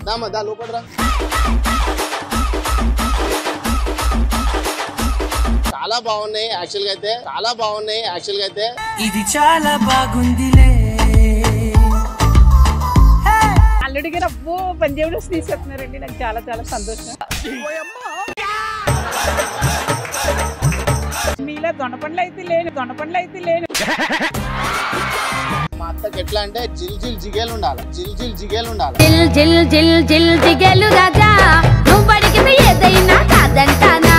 దామా దా లోపల రా చాలా బాగున్నాయి యాక్చువల్ గా అయితే చాలా బాగున్నాయి యాక్చువల్ గా అయితే ఇది చాలా బాగుందిలే అల్లుడి గారు అబ్బో పంజాబ్ డ్రెస్ తీసేస్తున్నారండి నాకు చాలా చాలా సంతోషం మీలా దొండపండ్లు అయితే లేను దొండపండ్లు అయితే లేను మా అత్తకి ఎట్లా అంటే జిల్ జిల్ జిగేలు ఉండాలి జిల్ జిల్ జిగేలు ఉండాలి జిల్ జిల్ జిల్ జిల్ జిగేలు రాజా నువ్వు అడిగితే ఏదైనా కాదంటానా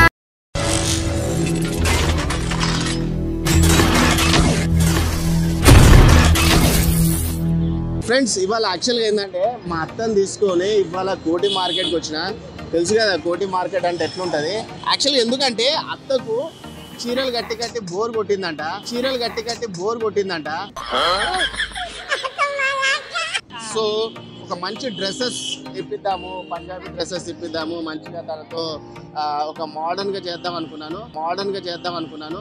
ఫ్రెండ్స్ ఇవాళ యాక్చువల్గా ఏంటంటే మా అత్తని తీసుకొని ఇవాళ కోటి మార్కెట్కి వచ్చిన తెలుసు కదా కోటి మార్కెట్ అంటే ఎట్లుంటది యాక్చువల్గా ఎందుకంటే అత్తకు చీరలు గట్టి కట్టి బోర్ కొట్టిందంట చీరలు గట్టి కట్టి బోర్ కొట్టిందంట సో ఒక మంచి డ్రెస్సెస్ ఇప్పిద్దాము పంజాబీ డ్రెస్సెస్ ఇప్పిద్దాము మంచిగా తనతో ఆ, ఒక మోడర్న్ గా చేద్దాం అనుకున్నాను మోడర్న్ గా చేద్దాం అనుకున్నాను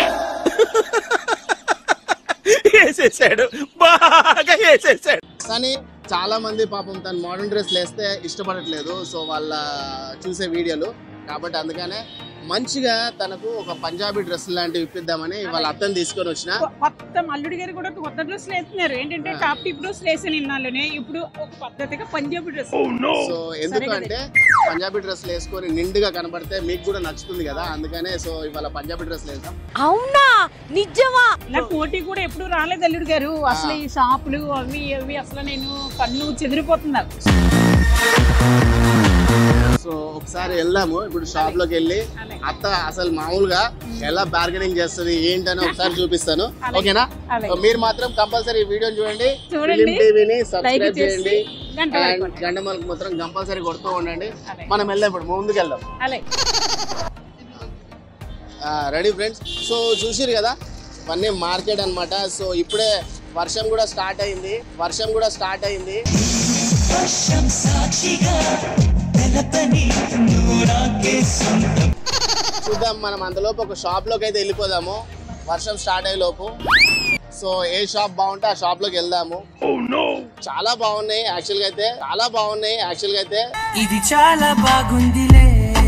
వేసేసాడు బాగా వేసేసాడు కానీ చాలా మంది పాపం తను మోడర్న్ డ్రెస్ వేస్తే ఇష్టపడట్లేదు సో వాళ్ళ చూసే వీడియోలు కాబట్టి అందుకనే మంచిగా తనకు ఒక పంజాబీ డ్రెస్ లాంటివి ఇప్పిద్దామని వాళ్ళ అత్తని తీసుకొని వచ్చిన కొ- కొత్త అల్లుడి గారు కూడా కొత్త డ్రెస్ వేస్తున్నారు ఏంటంటే టాప్ టిప్ డ్రెస్ వేసాను ఇన్నాళ్ళనే ఇప్పుడు ఒక పద్ధతిగా పంజాబీ డ్రెస్ సో ఎందుకంటే పంజాబీ డ్రెస్ వేసుకొని నిండుగా కనబడితే మీకు కూడా నచ్చుతుంది కదా అందుకనే సో ఇవాళ పంజాబీ డ్రెస్ వేద్దాం అవునా నిజమా ఇలా పోటీ కూడా ఎప్పుడు రాలేదు అల్లుడు గారు అసలు ఈ షాపులు అవి అవి అసలు నేను కన్ను చెదిరిపోతున్నారు సో ఒకసారి వెళ్దాము ఇప్పుడు షాప్ లోకి వెళ్ళి అలాగే. అత్త అసలు మామూలుగా ఎలా బార్గెనింగ్ చేస్తుంది ఏంటని ఒకసారి చూపిస్తాను అలాగే. ఓకేనా అలాగే. సో మీరు మాత్రం కంపల్సరీ ఈ వీడియోని చూడండి చూడండి. ఫిలిం టీవీని లైక్ సబ్స్క్రైబ్ చేసి చేయండి గంట అండ్ కొట్టండి. గంట మనకు మాత్రం కంపల్సరీ కొడుతూ ఉండండి అలాగే. మనం వెళ్దాం ఇప్పుడు ముందుకు వెళ్దాం అలాగే రెడీ ఫ్రెండ్స్ సో చూసిరు కదా ఇవన్నీ మార్కెట్ అన్నమాట సో ఇప్పుడే వర్షం కూడా స్టార్ట్ అయింది వర్షం కూడా స్టార్ట్ అయింది చూద్దాం మనం అంతలోపు ఒక షాప్ లోకి అయితే వెళ్ళిపోదాము వర్షం స్టార్ట్ అయ్యే లోపు సో ఏ షాప్ బాగుంటే ఆ షాప్ లోకి వెళ్దాము చాలా బాగున్నాయి యాక్చువల్ గా అయితే చాలా బాగున్నాయి యాక్చువల్ గా అయితే ఇది చాలా బాగుందిలే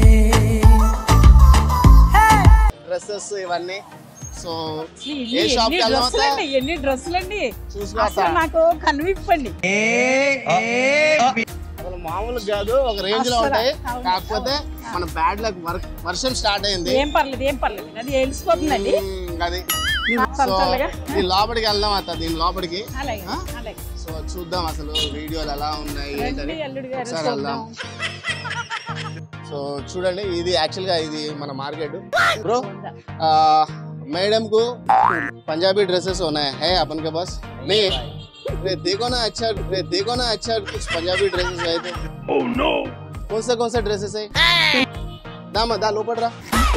డ్రెస్సెస్ ఇవన్నీ సో ఎన్ని ఏ షాప్ ఎన్ని కి వెళ్దాం డ్రెస్సులు అండి ఎన్ని డ్రెస్సులు అండి చూసుకో అసలు నాకు కనువిప్పండి అసలు మామూలు కాదు ఒక రేంజ్ లో అస్సలు. ఉంటాయి అవును. కాకపోతే మన బ్యాడ్ లక్ వర్షం స్టార్ట్ అయింది ఏం పర్లేదు ఏం పర్లేదు అది వెళ్ళిపోతుందండి మ్మ్, అది సో చల్లగా దీని లోపలికి వెళ్దాం అత్త దీని లోపలికి అలాగే ఆ? అలాగే సో చూద్దాం అసలు వీడియోలు ఎలా ఉన్నాయి ఏంటని రండి అల్లుడు గారు ఒకసారి వెళ్దాం చూద్దాం సో చూడండి ఇది యాక్చువల్ గా ఇది మన మార్కెట్ బ్రో मैडम को पंजाबी ड्रेसेस होना है है अपन के पास नहीं रे देखो ना अच्छा रे देखो ना अच्छा कुछ पंजाबी ड्रेसेस है थे कौन सा कौन सा ड्रेसेस है दाम दा लो पड़ रहा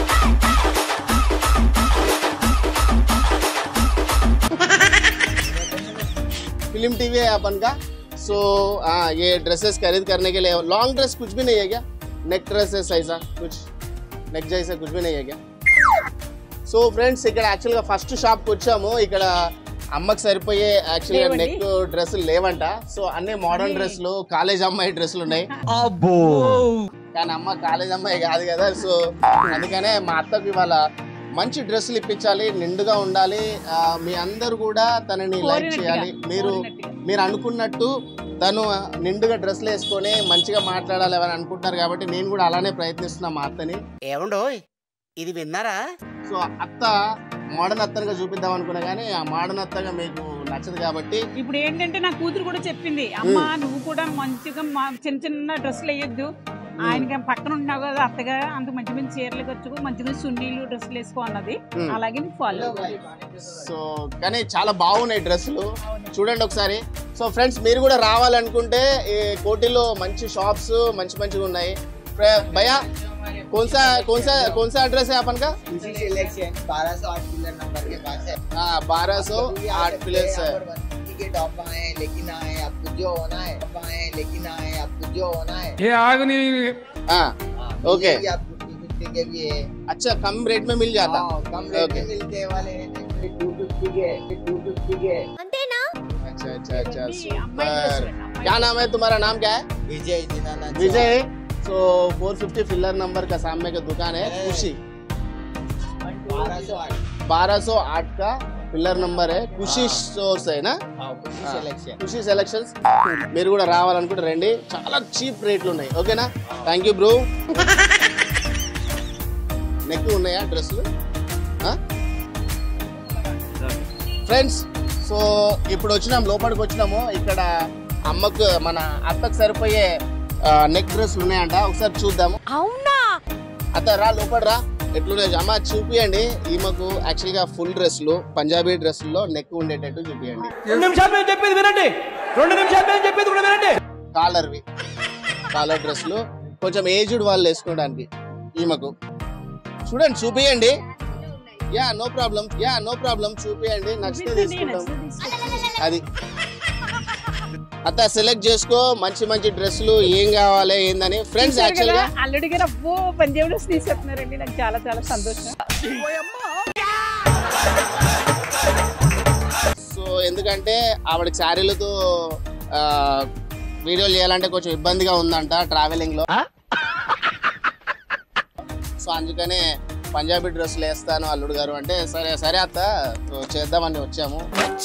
फिल्म टीवी है अपन का सो हाँ ये ड्रेसेस खरीद करने के लिए लॉन्ग ड्रेस कुछ भी नहीं है क्या नेक ड्रेसेस ऐसा कुछ నెక్ జైసా కుछ भी नहीं है क्या సో ఫ్రెండ్స్ ఇక్కడ యాక్చువల్ గా ఫస్ట్ షాప్ కి వచ్చాము ఇక్కడ అమ్మకి సరిపోయే యాక్చువల్ గా లేవండి. నెక్ డ్రెస్సులు లేవంట సో అన్ని మోడర్న్ డ్రెస్సులు కాలేజ్ అమ్మాయి డ్రెస్సులు ఉన్నాయి కానీ అమ్మ కాలేజ్ అమ్మాయి కాదు కదా సో అందుకనే మా అత్తకు ఇవాళ మంచి డ్రెస్సులు ఇప్పించాలి నిండుగా ఉండాలి ఆ, మీ అందరూ కూడా తనని లైక్ కోరినట్టుగా, చేయాలి మీరు కోరినట్టుగా. మీరు అనుకున్నట్టు తను నిండుగా డ్రెస్సులు వేసుకొని మంచిగా మాట్లాడాలి అని అనుకుంటారు కాబట్టి నేను కూడా అలానే ప్రయత్నిస్తున్నా మా అత్తని ఏమండోయ్ ఇది విన్నారా సో అత్త మోడర్న్ అత్తగా చూపిద్దాం అనుకున్నా కానీ ఆ మోడర్న్ అత్తగా మీకు నచ్చదు కాబట్టి ఇప్పుడు ఏంటంటే నా కూతురు కూడా చెప్పింది అమ్మా నువ్వు కూడా మంచిగా మా చిన్న చిన్న డ్రెస్సులు వేయొద్దు ఆయనకి పక్కన ఉన్నావు కదా అత్తగా అంత మంచి మంచి చీరలు ఖర్చుకు మంచి మంచి సున్నీలు డ్రెస్సులు వేసుకో అన్నది Hmm. అలాగే ఫాలో సో కానీ చాలా బాగున్నాయి డ్రెస్సులు చూడండి ఒకసారి సో ఫ్రెండ్స్ మీరు కూడా రావాలనుకుంటే ఈ కోటిలో మంచి షాప్స్ మంచి మంచిగా ఉన్నాయి ప్ర- భయ్యా कौन सा कौन सा कौन सा एड्रेस है अपन का इसी सिलेक्शन बारह सौ आठ पिलर नंबर के पास है हाँ बारह सौ अभी आ आठ सकते प्लेस हैं, है यहाँ पर बंदी के टॉप आए लेकिन आए आपको जो होना है टॉप आए लेकिन आए आपको जो होना है हाँ हाँ, ओके। मिलेगी आपको टू फिफ्टी के भी है अच्छा कम रेट में मिल जाता हाँ, कम रेट ओके। में मिलते वाले हैं टू फिफ्टी के टू फिफ्टी के అంతేనా अच्छा अच्छा अच्छा అమ్మాయి सुपर డ్రెస్సులు क्या नाम है तुम्हारा नाम क्या है विजय दीनानाथ विजय सो 450 फिलर नंबर का सामने का दुकान है खुशी बारह सौ आठ 1208 का పిల్లర్ నంబర్ ఖుషి స్టోర్స్ అయినా हाँ खुशी सिलेक्शन ఖుషి సెలక్షన్స్ మీరు కూడా రావాలనుకుంటే రండి చాలా చీప్ రేట్లు ఉన్నాయి ఓకేనా థ్యాంక్ యూ బ్రో నెక్ ఉన్నాయా డ్రెస్సులు ఫ్రెండ్స్ సో ఇప్పుడు వచ్చినాం లోపలికి వచ్చినాము ఇక్కడ అమ్మకు మన అత్తకు సరిపోయే నెక్ డ్రెస్సులు ఉన్నాయంట ఒకసారి చూద్దాము అవునా అత్త రా లోపల రా ఎట్లున్నాయి అమ్మ చూపియండి ఈమెకు యాక్చువల్గా ఫుల్ డ్రెస్సులు పంజాబీ డ్రెస్సుల్లో నెక్ ఉండేటట్టు చూపియండి రెండు నిమిషాలు మేము చెప్పేది వినండి రెండు నిమిషాలు మేము చెప్పేది కూడా వినండి కాలర్వి కాలర్ డ్రెస్సులు కొంచెం ఏజ్డ్ వాళ్ళు వేసుకోవడానికి ఈమెకు చూడండి చూపియండి yeah no problem yeah no problem చూపియండి నచ్చితే తీసుకుంటాం అది అత్త సెలెక్ట్ చేసుకో మంచి మంచి డ్రెస్సులు ఏం కావాలి ఏందని ఫ్రెండ్స్ యాక్చువల్ గా అల్లుడి గారు అబ్బో పంజాబ్ డ్రెస్ తీసేస్తున్నారండి నాకు చాలా చాలా సంతోషం సో ఎందుకంటే ఆవిడకి శారీలతో ఆ, వీడియోలు చేయాలంటే కొంచెం ఇబ్బందిగా ఉందంట ట్రావెలింగ్ లో సో అందుకనే పంజాబీ డ్రెస్సులు వేస్తాను అల్లుడు గారు అంటే సరే సరే అత్త సో చేద్దామని వచ్చాము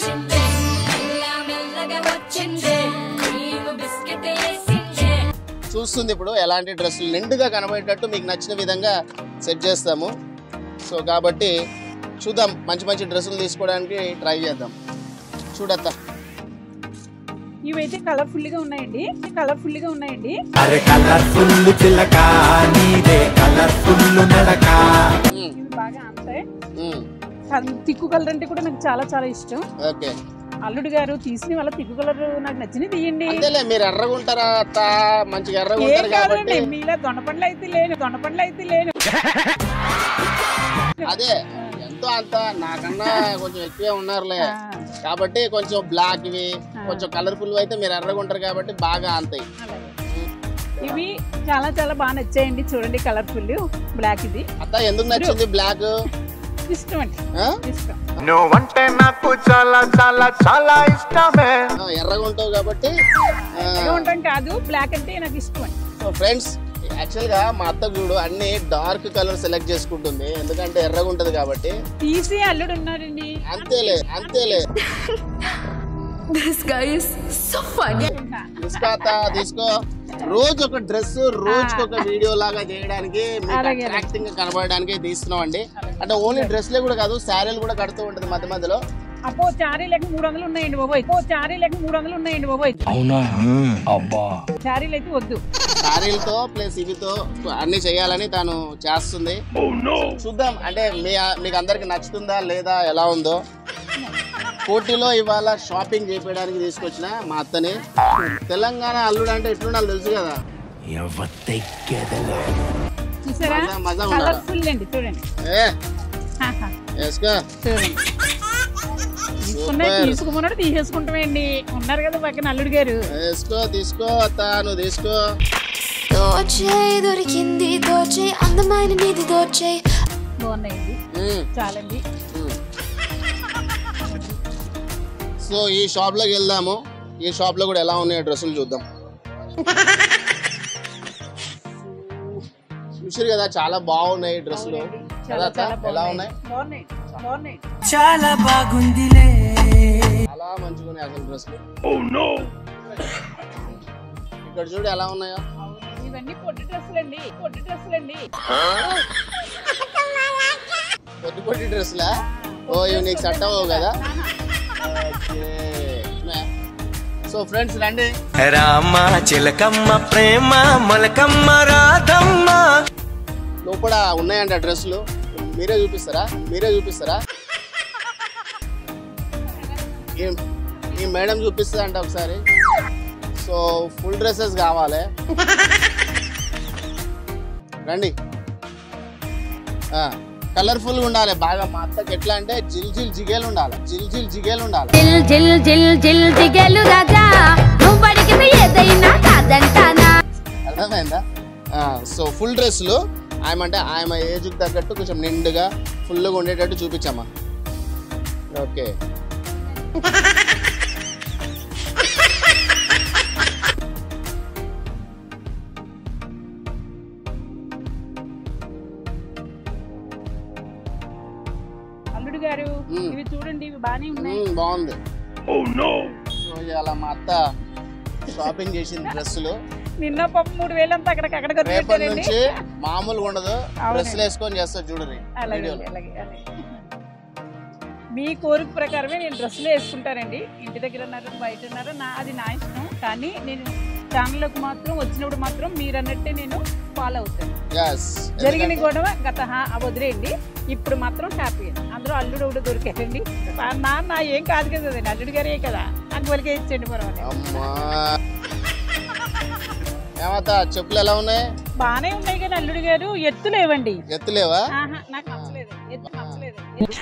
చూస్తుంది ఇప్పుడు ఎలాంటి డ్రెస్సులు నిండుగా కనబడేటట్టు మీకు నచ్చిన విధంగా సెట్ చేస్తాము సో కాబట్టి చూద్దాం మంచి మంచి డ్రెస్సులు తీసుకోవడానికి ట్రై చేద్దాం చూడత్తా ఇవైతే కలర్ఫుల్ గా ఉన్నాయండి కలర్ఫుల్ గా ఉన్నాయండి అరే కలర్ఫుల్ చిలక నీదే కలర్ఫుల్ నడక ఉమ్, ఇవి బాగా అంతే ఉమ్, తిక్కు కలర్ అంటే కూడా నాకు చాలా చాలా ఇష్టం ఓకే అల్లుడు గారు తీసిన వాళ్ళ తిక్కు కలర్ నాకు నచ్చింది తీయండి అంతేలే మీరు ఎర్రగుంటారా అత్త మంచిగా ఏ ఎర్రగుంటారు కాబట్టి కాదండి మీలా దొండపండ్లు అయితే లేను దొండపండ్లు అయితే లేను అదే ఎంతో అంత నాకన్నా కొంచెం ఎక్కువే ఉన్నారులే ఆ, కాబట్టి కొంచెం బ్లాక్ ఇవి కొంచెం కలర్ఫుల్ అయితే మీరు ఎర్రగుంటారు కాబట్టి బాగా అంతాయి అలాగే. ఇవి చాలా చాలా బాగా నచ్చాయండి చూడండి కలర్ఫుల్ బ్లాక్ ఇది అత్త ఎందుకు నచ్చింది బ్లాక్ ఇష్టం అండి ఇష్టం నువ్వంటే నాకు చాలా చాలా చాలా ఇష్టమే ఎర్రగా ఉంటావు కాబట్టి ఎర్రగా ఉండటం కాదు బ్లాక్ అంటే నాకు ఇష్టం అండి సో ఫ్రెండ్స్ యాక్చువల్ గా మా అత్త చూడు అన్ని డార్క్ కలర్ సెలెక్ట్ చేసుకుంటుంది ఎందుకంటే ఎర్రగా ఉంటది కాబట్టి తీసి అల్లుడు ఉన్నాడండి అంతేలే అంతేలే this guy is so funny తీసుకో అత్త తీసుకో రోజు ఒక డ్రెస్ రోజుకి ఒక వీడియో లాగా చేయడానికి మీకు అలాగే. అట్రాక్టింగ్ గా కనబడడానికి తీస్తున్నాం అండి అంటే ఓన్లీ డ్రెస్లే కూడా కాదు శారీలు కూడా కడుతూ ఉంటది మధ్య మధ్యలో అప్పో చారీ లేక మూడు వందలు ఉన్నాయండి బాబోయ్ అప్పో చారీ లేక మూడు వందలు ఉన్నాయండి బాబోయ్ అవునా అబ్బా చారీలు అయితే వద్దు శారీలతో ప్లస్ ఇవితో అన్ని చేయాలని తాను చేస్తుంది చూద్దాం అంటే మీ మీకు అందరికి నచ్చుతుందా లేదా ఎలా ఉందో పోటీలో ఇవాళ షాపింగ్ చేయడానికి తీసుకొచ్చిన మా అత్తని తెలంగాణ అల్లుడు అంటే ఎట్లుండాలి తెలుసు కదా చూసారా మజా- మజా ఉండాలి. కలర్ఫుల్ అండి చూడండి ఏ ఆహా, వేసుకో చూడండి తీసుకున్నా సూపర్. తీసుకున్నాడు తీసేసుకుంటామండి ఉన్నారు కదా పక్కన అల్లుడు గారు వేసుకో తీసుకో అత్త నువ్వు తీసుకో దోచే దొరికింది దోచే అందమైన నీది దోచే బాగున్నాయండి ఉమ్, చాలండి ఉమ్. సో ఈ షాప్ లోకి వెళ్దాము ఈ షాప్ లో కూడా ఎలా ఉన్నాయో డ్రెస్సులు చూద్దాం చూసారు కదా చాలా బాగున్నాయి డ్రెస్సులు కదా చాలా అత్త? చాలా ఎలా బాగున్నాయి ఉన్నాయి బాగున్నాయి బాగున్నాయి చాలా బాగుందిలే చాలా మంచిగా ఉన్నాయి అసలు డ్రెస్సులు ఇక్కడ చూడు ఎలా ఉన్నాయో అవును, ఇవన్నీ పొట్టి డ్రెస్సులు అండి పొట్టి డ్రెస్సులు అండి పొట్టి పొట్టి డ్రెస్సులా ఓ ఇవి నీకు సెట్ అవ్వవు కదా ఓకే సో ఫ్రెండ్స్ రండి రామ చిలకమ్మ ప్రేమ మొలకమ్మ రాధమ్మ లోపల ఉన్నాయంట డ్రెస్సులు మీరే చూపిస్తారా మీరే చూపిస్తారా ఈ- ఈ మేడం చూపిస్తుంది అంట ఒకసారి సో ఫుల్ డ్రెస్సెస్ కావాలి రండి కలర్ఫుల్ గా ఉండాలి బాగా మా అత్తకి ఎట్లా అంటే జిల్ జిల్ జిగేలు ఉండాలి జిల్ జిల్ జిగేలు ఉండాలి జిల్ జిల్ జిల్ జిల్ జిగేలు రాజా నువ్వు అడిగితే ఏదైనా కాదంటానా అర్థమైందా సో ఫుల్ డ్రెస్సులు ఆయమంటే ఆయన ఏజ్కి తగ్గట్టు కొంచెం నిండుగా ఫుల్గా ఉండేటట్టు చూపించమ్మా ఓకే గారు మ్మ్. ఇవి చూడండి ఇవి బానే ఉన్నాయి మ్మ్, బాగుంది సో ఇవాళ మా అత్త షాపింగ్ చేసింది డ్రెస్సులు నిన్న పాప మూడు వేలు అంతా అక్కడికి అక్కడ ఖర్చు రేపటి పెట్టారండి నుంచి మామూలుగా ఉండదు అవునండి. డ్రెస్సులు వేసుకొని చేస్తారు చూడరి అలాగే వీడియోలో అలాగే అలాగే మీ కోరిక ప్రకారమే నేను డ్రెస్సులు వేసుకుంటానండి ఇంటి దగ్గర ఉన్నారు బయట ఉన్నారు నా అది నా ఇష్టం కానీ నేను ఛానల్లోకి మాత్రం వచ్చినప్పుడు మాత్రం మీరు అన్నట్టే నేను ఫాలో అవుతాను ఎస్ జరిగిన గొడవ గత హా- వదిలేయండి ఇప్పుడు మాత్రం హ్యాపీ అందులో అల్లుడు ఒకటి దొరికారండి మా నాన్న ఏం కాదు కదండి అల్లుడు గారే కదా అంకులకే ఇచ్చండి పర్వాలేదు అమ్మా ఏమత్త చెప్పులు ఎలా ఉన్నాయి బాగానే ఉన్నాయి కానీ అల్లుడు గారు ఎత్తులేవండి ఎత్తులేవా ఆహా, నాకు నచ్చలేదు ఎత్తు నచ్చలేదు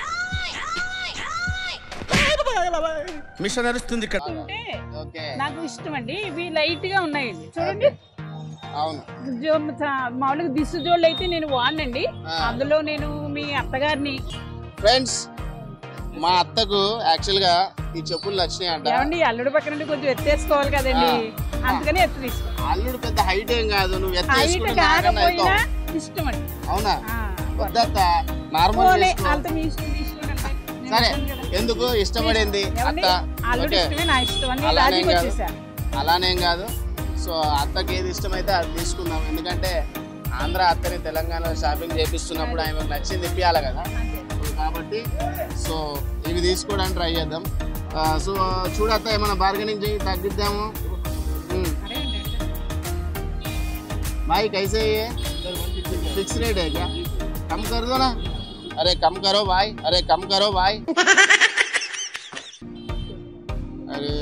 మిషన్ నడుస్తుంది ఇక్కడ ఎత్తుంటే ఓకే నాకు ఇష్టం అండి ఇవి లైట్ గా ఉన్నాయండి చూడండి అవును జో- చ- మామూలుగా దిస్సు జోళ్ళు అయితే నేను వాడినండి ఆ. అందులో నేను మీ అత్తగారిని ఫ్రెండ్స్ మా అత్తకు యాక్చువల్ గా ఈ చెప్పులు నచ్చినాయి అంట ఏమండి అల్లుడు పక్కన నుండి కొంచెం ఎత్తేసుకోవాలి కదండి అందుకని ఎత్తు తీసుకో అల్లుడు పెద్ద హైట్ ఏం కాదు నువ్వు హైట్ ఎత్తేసుకుంటే నాకన్నా కాకపోయినా అవుతావు. ఇష్టం అండి అవునా ఆ, వద్దత్త నార్మల్ పోనీ, చేసుకో. అంత మీ ఇష్టం తీసుకోండి అంటే నేను సరే ఇష్టం కదా. ఎందుకు ఇష్టపడింది ఏమండి? అత్త అల్లుడు ఓకే ఇష్టమే నా ఇష్టం అని అలానేం రాజీకి కాదు. వచ్చేసా అలానేం కాదు సో అత్తకి ఏది ఇష్టమైతే అది తీసుకుందాం ఎందుకంటే ఆంధ్ర అత్తని తెలంగాణలో షాపింగ్ చేపిస్తున్నప్పుడు ఆమెకు నచ్చింది ఇప్పియాలి కదా సో కాబట్టి సో ఇవి తీసుకోవడానికి ట్రై చేద్దాం ఆ, సో చూడత్త ఏమైనా బార్గెనింగ్ చేయి తగ్గిద్దాము ఉమ్. అరే అండి, అంటే. भाई कैसे है ये फिक्स रेट है क्या कम कर दो ना अरे कम करो भाई अरे कम करो भाई अरे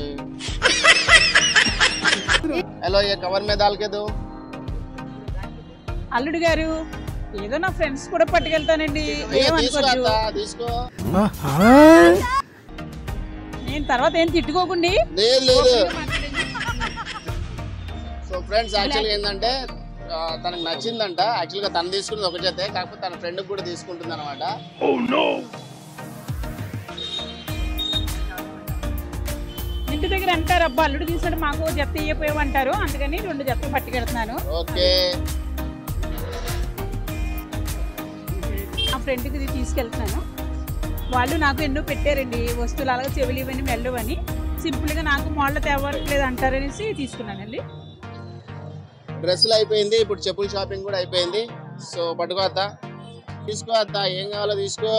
हेलो ये कवर में डाल के दो అల్లుడు గారు ఏదో నా ఫ్రెండ్స్ కూడా పట్టుకెళ్తానండి ये తీసుకో ఏమనుకోద్దు అత్త తీసుకో నేను తర్వాత ఏం తిట్టుకోకండి లేదు లేదు సో ఫ్రెండ్స్ యాక్చువల్గా ఏంటంటే ఆ, తనకు నచ్చిందంట యాక్చువల్గా తను తీసుకున్నది ఒక జతే కాకపోతే తన ఫ్రెండ్కి కూడా తీసుకుంటుంది అనమాట ఇంటి దగ్గర అంటారు అబ్బా అల్లుడు తీసాడు మాకు ఓ జత ఇయ్యపోయావు అంటారు అందుకని రెండు జతలు పట్టుకెళ్తున్నాను ఓకే ఆ ఫ్రెండ్కి ఇది తీసుకెళ్తున్నాను వాళ్ళు నాకు ఎన్నో పెట్టారండి వస్తువులు అలాగే చెవులు ఇవన్నీ మెల్లవని సింపుల్గా నాకు మోడల్ తేవట్లేదు అంటారనేసి తీసుకున్నానండి డ్రెస్సులు అయిపోయింది ఇప్పుడు చెప్పుల షాపింగ్ కూడా అయిపోయింది సో పట్టుకో అత్త తీసుకో అత్త ఏం కావాలో తీసుకో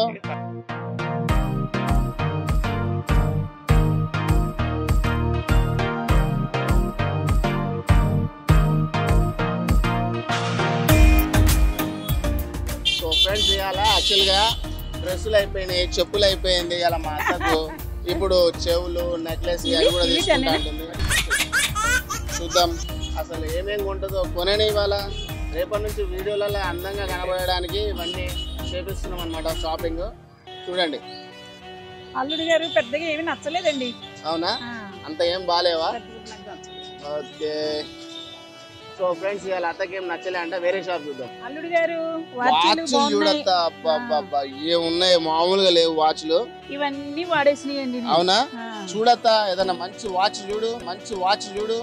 సో ఫ్రెండ్స్ ఇవాళ యాక్చువల్గా డ్రెస్సులు అయిపోయినాయి చెప్పులు అయిపోయింది ఇలా మా అత్తకు ఇప్పుడు చెవులు నెక్లెస్ ఇవి కూడా ఇవి తీసుకుంటా ఉంటుంది చూద్దాం అసలు ఏమేమి ఉంటుందో కొనని ఇవాళ రేపటి నుంచి వీడియోలలో అందంగా కనబడడానికి ఇవన్నీ చేపిస్తున్నాం అనమాట షాపింగ్ చూడండి అల్లుడు గారు పెద్దగా ఏమీ నచ్చలేదండి అవునా ఆ, అంత ఏం బాగాలేవా పెద్దగా నాకు నచ్చలేదు. ఓకే సో ఫ్రెండ్స్ ఇవాళ అత్తకి ఏం నచ్చలే అంటే వేరే షాప్ చూద్దాం అల్లుడు గారు వాచీలు వాచ్లు బాగున్నాయి చూడత్తా అబ్బా అబ్బా అబ్బా ఏ ఉన్నాయి మామూలుగా లేవు వాచ్లు ఇవన్నీ వాడేసినాయండి నేను. అవునా ఆ. చూడత్తా ఏదన్నా మంచి వాచ్ చూడు మంచి వాచ్ చూడు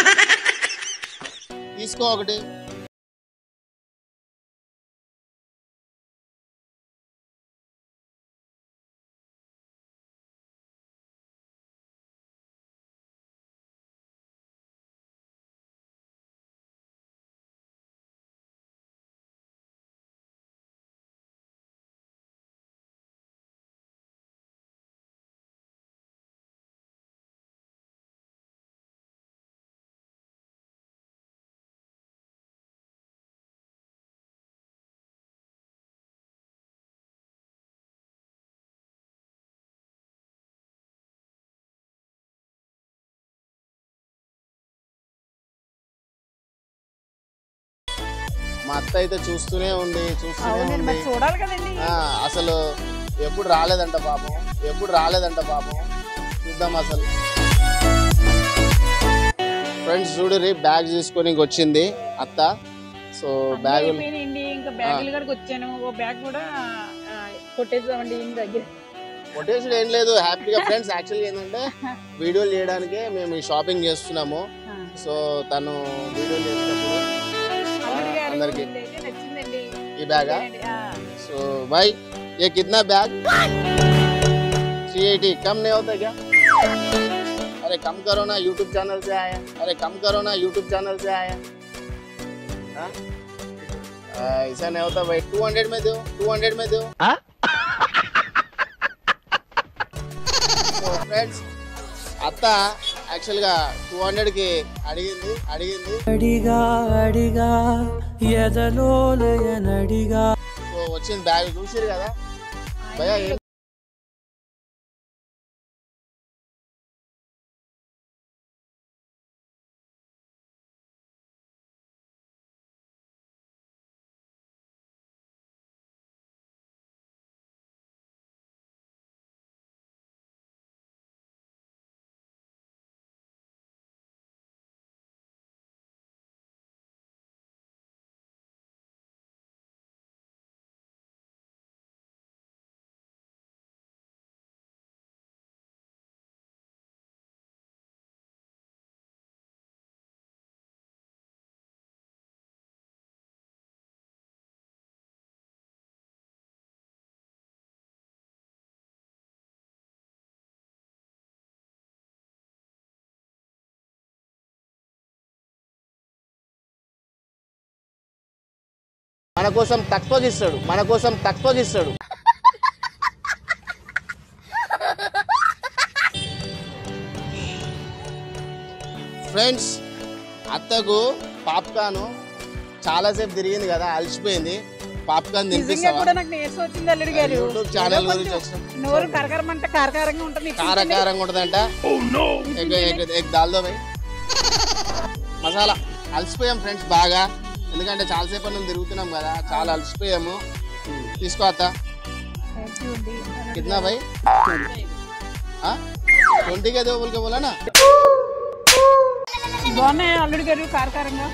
తీసుకో ఒకటి మా అత్త అయితే చూస్తూనే ఉంది చూస్తూనే అవునండి ఉంది మరి చూడాలి కదండి ఆ, అసలు ఎప్పుడు రాలేదంట పాపం ఎప్పుడు రాలేదంట పాపం చూద్దాం అసలు ఫ్రెండ్స్ చూడరి బ్యాగ్ తీసుకొని వచ్చింది అత్త సో బ్యాగ్ అయిపోయినాయండి ఇంకా బ్యాగులు కూడా వచ్చాను ఓ బ్యాగ్ కూడా ఆ, కొట్టేద్దామండి ఈయన దగ్గర కొటేషన్ ఏం లేదు హ్యాపీగా ఫ్రెండ్స్ యాక్చువల్గా ఏంటంటే వీడియోలు చేయడానికే మేము ఈ షాపింగ్ చేస్తున్నాము ఆ. సో తను వీడియోలు చేసినప్పుడు అల్లుడు గారు అందరికి ఇదైతే నచ్చిందండి ఈ బ్యాగా ఆ. సో బాయ్ ఏ కిतना బ్యాగ్ सी आई टी कम नहीं होता क्या अरे कम करो ना यूट्यूब चैनल से आया अरे कम करो ना यूट्यूब चैनल से आया हाँ? आ, ऐसा नहीं होता भाई टू हंड्रेड में दो टू हंड्रेड में दो ఫ్రెండ్స్ అత్త యాక్చువల్గా టూ హండ్రెడ్కి అడిగింది అడిగింది అడిగా అడిగా ఎదలోలయనడిగా సో వచ్చింది బ్యాగ్ చూసిరు కదా భయ్యా ఏం మన కోసం తక్కువకి ఇస్తాడు మన కోసం తక్కువకి ఇస్తాడు ఫ్రెండ్స్ అత్తకు పాప్కార్న్ చాలాసేపు తిరిగింది కదా అలసిపోయింది పాప్కార్న్ నిజంగా తినిపిస్తావా కూడా నాకు నీరసం వచ్చింది అల్లుడు గారు యూట్యూబ్ ఛానల్ ఏదో గురించి కొంచెం వచ్చిన నోరు కరకరమంట కారకారంగా ఉంటుంది కారకారంగా ఉంటుందంట ఎగ్ ఎగ్ ఎగ్ దాల్దో భయ్ మసాలా అలసిపోయాం ఫ్రెండ్స్ బాగా ఎందుకంటే చాలాసేపు మనం తిరుగుతున్నాం కదా చాలా అలసిపోయాము తీసుకో అత్త కిतना भाई ట్వంటీ కే దో బోల్ के बोला ना బాగున్నాయి అల్లుడు గారు కారకారంగా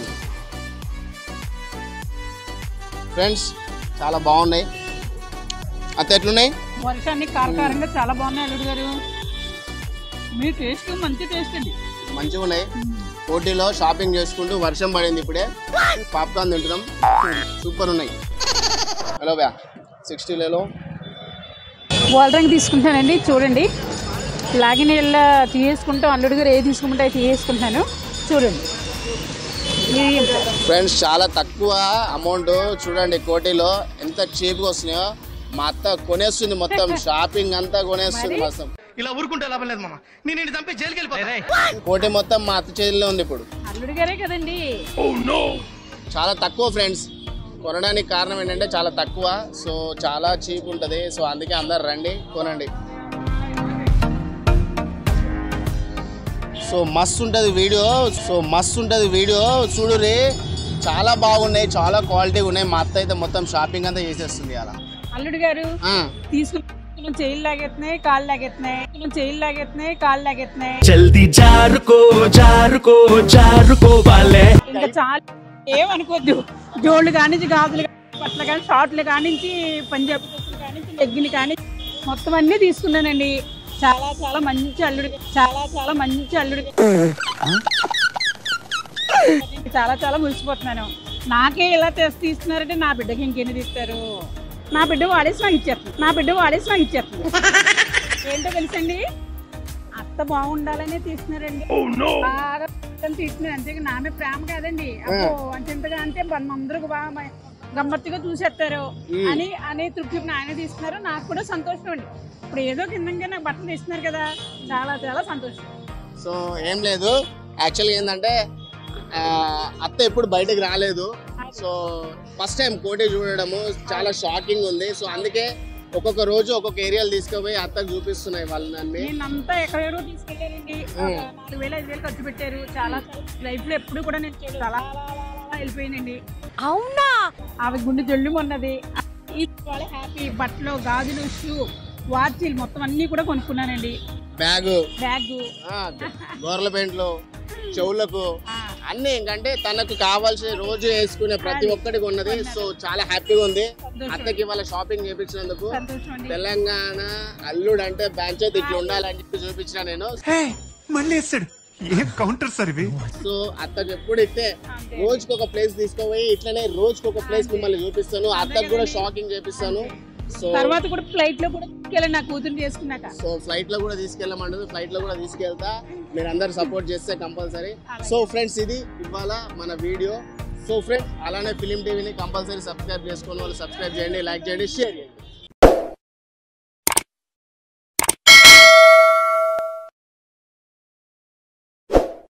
ఫ్రెండ్స్ చాలా బాగున్నాయి అత్త ఎట్లున్నాయి వర్షాన్ని కారకారంగా చాలా బాగున్నాయి అల్లుడు గారు మీ టేస్ట్ మంచి టేస్ట్ అండి మంచిగా ఉన్నాయి కోటిలో షాపింగ్ చేసుకుంటూ వర్షం పడింది ఇప్పుడే పాప్కార్న్ తింటున్నాం సూపర్ ఉన్నాయి హలో బ్యా సిక్స్టీలలో వాల్ రంగు తీసుకుంటానండి చూడండి లాగిన ఇళ్ళ తీసేసుకుంటాం అల్లుడు గారు ఏది తీసుకుంటే అది తీసేసుకుంటాను చూడండి మీడియం ఫ్రెండ్స్ చాలా తక్కువ అమౌంట్ చూడండి కోటిలో ఎంత చీప్గా వస్తున్నాయో మా అత్త కొనేస్తుంది మొత్తం షాపింగ్ అంతా కొనేస్తుంది మొత్తం ఇలా ఊరుకుంటే లాభం లేదు మామ నేను నిన్ను చంపి జైలుకి వెళ్ళిపోతా కోటి మొత్తం మా అత్త చేతిలో ఉంది ఇప్పుడు అల్లుడు గారే కదండి చాలా తక్కువ ఫ్రెండ్స్ కొనడానికి కారణం ఏంటంటే చాలా తక్కువ సో చాలా చీప్ ఉంటుంది సో అందుకే అందరు రండి కొనండి సో మస్తు ఉంటుంది వీడియో సో మస్తు ఉంటుంది వీడియో చూడురి చాలా బాగున్నాయి చాలా క్వాలిటీ ఉన్నాయి మా అత్త అయితే మొత్తం షాపింగ్ అంతా చేసేస్తుంది అలా అల్లుడు గారు తీసుకున్న చేయిలు లాగెత్తున్నాయి కాళ్ళు లాగెత్తున్నాయి చేయిలు లాగెత్తున్నాయి కాళ్ళు లాగెత్తున్నాయి జల్దీ జారుకో జారుకో జారుకో బాలే ఇంకా చాలా ఏమనుకోద్దు జోళ్ళు కానించి గాజులు కానించి, బట్టలు కానీ షార్ట్లు కానించి పంజాబీ డ్రెస్సులు కానించి లెగ్గిన్ కానీ మొత్తం అన్నీ తీసుకున్నానండి చాలా చాలా మంచి అల్లుడు చాలా చాలా మంచి అల్లుడు చాలా చాలా మురిసిపోతున్నాను నాకే ఇలా తెసి తీస్తున్నారంటే నా బిడ్డకి ఇంకెన్ని తీస్తారు నా బిడ్డ వాడేసి నాకు ఇచ్చేస్తుంది నా బిడ్డ వాడేసి నాకు ఇచ్చేస్తుంది ఏంటో తెలుసండి అత్త బాగుండాలనే తీస్తున్నారండి బాగా ఇష్టం తీస్తున్నారు అంతే నామే ప్రేమ కాదండి అబ్బో అంతెంతగా అంటే అందరూ బాగా మ- గమ్మత్తుగా చూసేస్తారు అని అని తృప్తి ఆయన తీస్తున్నారు నాకు కూడా సంతోషం అండి ఇప్పుడు ఏదో కిందంగా నాకు బట్టలు తీస్తున్నారు కదా చాలా చాలా సంతోషం సో ఏం లేదు యాక్చువల్గా ఏంటంటే ఆ, అత్త ఎప్పుడు బయటకు రాలేదు సో ఫస్ట్ టైం కోటి చూడడము చాలా షాకింగ్ ఉంది సో అందుకే ఒక్కొక్క రోజు ఒక్కొక్క ఏరియాలు తీసుకుపోయి అత్తకు చూపిస్తున్నాయి వాళ్ళు నన్ను నేను అంతా ఎక్కడెక్కడో తీసుకెళ్ళానండి ఒక నాలుగు వేలు ఐదు వేలు ఖర్చు పెట్టారు చాలా లైఫ్ లో ఎప్పుడు కూడా నేను చేయలేదు అలా అలా అలా అలా వెళ్ళిపోయినండి అవునా ఆమె గుండె జల్లు ఉన్నది వాళ్ళ హ్యాపీ బట్టలు గాజులు షూ వాచీలు మొత్తం అన్ని కూడా కొనుక్కున్నానండి బ్యాగు బ్యాగ్ గోర్ల పెయింట్లు చెవులకు అన్ని ఇంకంటే తనకు కావాల్సిన రోజు వేసుకునే ప్రతి ఒక్కటి ఉన్నది సో చాలా హ్యాపీగా ఉంది అత్తకి వాళ్ళ షాపింగ్ చేపించినందుకు సంతోషం అండి తెలంగాణ అల్లుడు అంటే పంచాయతీ ఇట్లా ఉండాలని చెప్పి చూపించిన నేను మళ్ళీ వేస్తాడు ఏం కౌంటర్ సార్ ఇవి సో అత్తకు ఎప్పుడు ఇస్తే రోజుకి ఒక ప్లేస్ తీసుకోపోయి ఇట్లనే రోజుకి ఒక ప్లేస్ మిమ్మల్ని చూపిస్తాను అత్తకు కూడా షాకింగ్ చేపిస్తాను సో తర్వాత కూడా ఫ్లైట్ లో కూడా తీసుకెళ్ళండి నా కూతుర్ని చేసుకున్నాక సో ఫ్లైట్ లో కూడా తీసుకెళ్ళమంటుంది ఫ్లైట్ లో కూడా తీసుకెళ్తా మీరు అందరు సపోర్ట్ చేస్తే కంపల్సరీ సో ఫ్రెండ్స్ ఇది ఇవాళ మన వీడియో సో ఫ్రెండ్స్ అలానే ఫిలిం టీవీని కంపల్సరీ సబ్స్క్రైబ్ చేసుకుని వాళ్ళు సబ్స్క్రైబ్ చేయండి లైక్ చేయండి షేర్ చేయండి